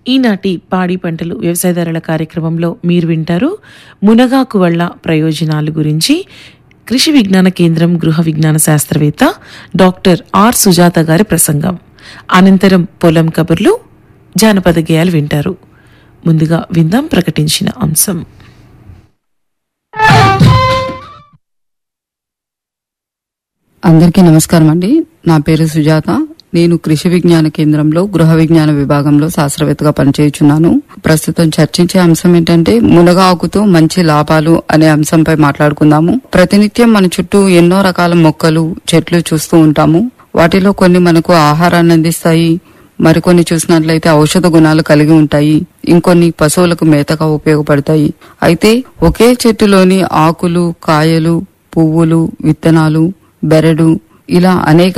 ఈనాటి పాడి పంటలు వ్యవసాయదారుల కార్యక్రమంలో మీరు వింటారు మునగాకు వల్ల ప్రయోజనాలు గురించి కృషి విజ్ఞాన కేంద్రం గృహ విజ్ఞాన శాస్త్రవేత్త డాక్టర్ ఆర్ సుజాత గారి ప్రసంగం అనంతరం పొలం కబుర్లు జానపద గేయాలు వింటారు ముందుగా విందాం ప్రకటించిన అంశం అందరికీ నమస్కారం అండి నా పేరు సుజాత నేను కృషి విజ్ఞాన కేంద్రంలో గృహ విజ్ఞాన విభాగంలో శాస్త్రవేత్తగా పనిచేయుచున్నాను ప్రస్తుతం చర్చించే అంశం ఏంటంటే మునగ ఆకుతో మంచి లాభాలు అనే అంశంపై మాట్లాడుకుందాము ప్రతినిత్యం మన చుట్టూ ఎన్నో రకాల మొక్కలు చెట్లు చూస్తూ ఉంటాము వాటిలో కొన్ని మనకు ఆహారాన్ని అందిస్తాయి మరికొన్ని చూసినట్లయితే ఔషధ గుణాలు కలిగి ఉంటాయి ఇంకొన్ని పశువులకు మేతగా ఉపయోగపడతాయి అయితే ఒకే చెట్టులోని ఆకులు కాయలు పువ్వులు విత్తనాలు బెరడు ఇలా అనేక